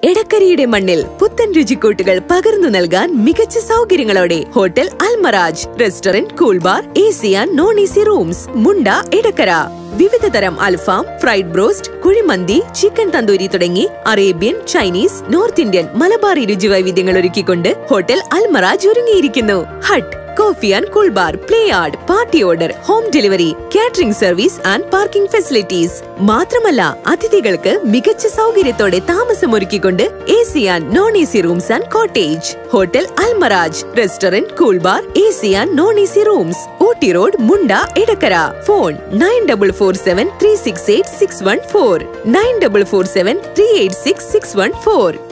എടക്കരയുടെ മണ്ണിൽ പുത്തൻ രുചിക്കൂട്ടുകൾ പകർന്നു നൽകാൻ മികച്ച സൗകര്യങ്ങളോടെ hotel Almaraj restaurant cool bar A C and non A C rooms Munda Edakkara വിവിധ തരം alfaham fried broast kuzhimandi chicken tandoori തുടങ്ങി Arabian Chinese North Indian Malabari രുചി വൈവിധ്യങ്ങൾ ഒരുക്കിക്കൊണ്ട് ഹോട്ടൽ അൽമറാജ് ഒരുങ്ങിയിരിക്കുന്നു hut coffee and cool bar play yard party order home delivery catering service and parking facilities മാത്രമല്ല അതിഥികൾക്ക് മികച്ച സൗകര്യത്തോടെ താമസം ഒരുക്കിക്കൊണ്ട് A C and non A C rooms and cottage hotel Almaraj restaurant cool bar A C and non A C rooms Ooty road Munda Edakkara phone nine double four seven three six eight six one four nine double four seven three eight six six one four